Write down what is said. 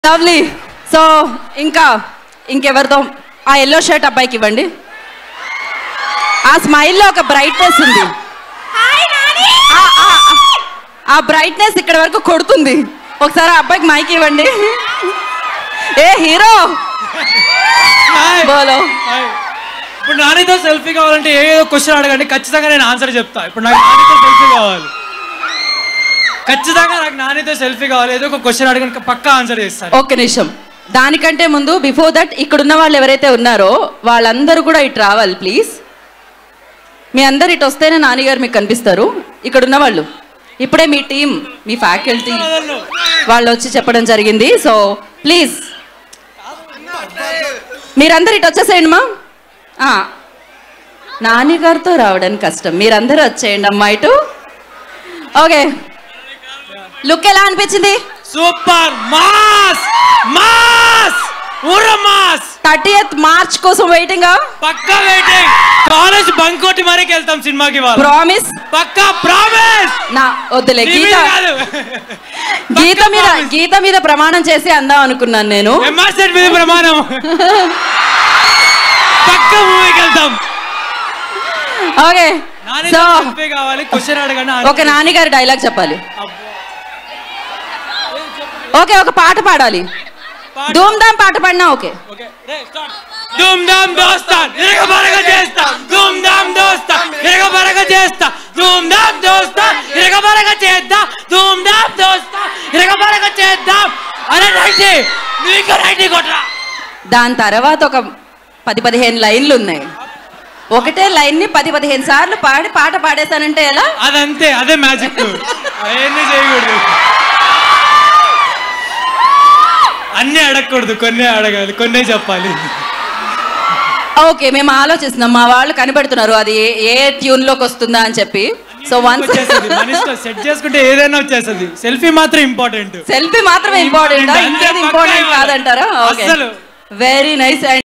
Lovely so ఇంకా ఇంకెవరితో ఆ yellow shirt అబ్బాయికి ఇవ్వండి ఆ స్మైల్లో ఒక బ్రైట్నెస్ ఉంది ఆ- ఆ- ఆ బ్రైట్నెస్ ఇక్కడ వరకు కొడుతుంది ఒకసారి ఆ అబ్బాయికి మైక్ ఇవ్వండి ఏ హీరో హాయ్. బోలో హాయ్. ఇప్పుడు నానితో సెల్ఫీ కావాలంటే ఏదో క్వశ్చన్ అడగండి ఖచ్చితంగా నేను ఆన్సర్ చెప్తా ఇప్పుడు నాకు నానితో సెల్ఫీ కావాలి ఖచ్చితంగా నాకు నానితో సెల్ఫీ కావాలి ఏదో ఒక క్వశ్చన్ అడగండి పక్కా ఆన్సర్ చేస్తాను ఒక్క నిమిషం దానికంటే ముందు బిఫోర్ దట్ ఇక్కడ ఉన్న వాళ్ళు ఎవరైతే ఉన్నారో వాళ్ళందరూ కూడా ఇటు రావాలి ప్లీజ్ మీ అందరు ఇటు వస్తేనే నాన్నగారు మీకు కనిపిస్తారు ఇక్కడ ఉన్న వాళ్ళు ఇప్పుడే మీ టీం మీ ఫ్యాకల్టీ వాళ్ళు వచ్చి చెప్పడం జరిగింది సో ప్లీజ్ మీరందరు ఇటు వచ్చేసేయండి మా ఆ, నాన్నగారితో రావడానికి కష్టం మీరందరూ వచ్చేయండి అమ్మా ఇటు ఓకే లుక్ ఎలా అనిపించింది సూపర్ మాస్ మాస్ ఊర మాస్ థర్టీఎత్ మార్చ్ కోసం వెయిటింగ్ పక్కా వెయిటింగ్ కాలేజ్ బంక్ కొట్టి మరీకి వెళ్తాం సినిమాకి వాళ్ళు ప్రామిస్ పక్కా ప్రామిస్ నా వద్దులే గీత కాదు గీత మీద గీత మీద ప్రమాణం చేసి అందాం అనుకున్నాను నేను ఎంఆర్సెట్ మీద ప్రమాణం పక్క మూవీకి వెళ్తాం ఓకే నాని సో సెల్ఫీ కావాలి క్వశ్చన్ అడగండి ఒక నాన్నగారి డైలాగ్ చెప్పాలి ఓకే ఒక పాట పాడాలి ధూమ్ ధామ్ పాట పాడినా ఓకే ధూమ్ ధామ్ దోస్తా ఇరగ బరగ చేస్తా ధూమ్ ధామ్ దోస్తా ఇరగ బరగ చేస్తా ధూమ్ ధామ్ దోస్తా ఇరగ బరగ చేద్దాం ధూమ్ ధామ్ దోస్తా ఇరగ బరగ చేద్దాం అరే రైట్ నీకు రైట్ కొట్రా దాని తర్వాత ఒక పది పదిహేను లైన్లు ఉన్నాయి ఒకటే లైన్ ని పది పదిహేను సార్లు పాడి పాట పాడేశానంటే ఎలా అదంతే అదే మ్యాజిక్ అవన్నీ చేయకూడదు అన్నీ అడగకూడదు కొన్నే అడగాలి కొన్నే చెప్పాలి ఓకే మేము ఆలోచిస్తున్నాం మా వాళ్ళు కనిపెడుతున్నారు అది ఏ- ఏ ట్యూన్ లోకి వస్తుందా అని చెప్పి సో వన్స్ వచ్చేస్తుంది మనిషితో సెట్ చేసుకుంటే ఏదైనా వచ్చేస్తుంది సెల్ఫీ మాత్రం ఇంపార్టెంట్ సెల్ఫీ మాత్రమే ఇంపార్టెంట్ Important. అంతే, ఇంకేది పక్కా ఇంపార్టెంట్ ఇవ్వాలి. కాదంటారా ఓకే అస్సలు. Very nice and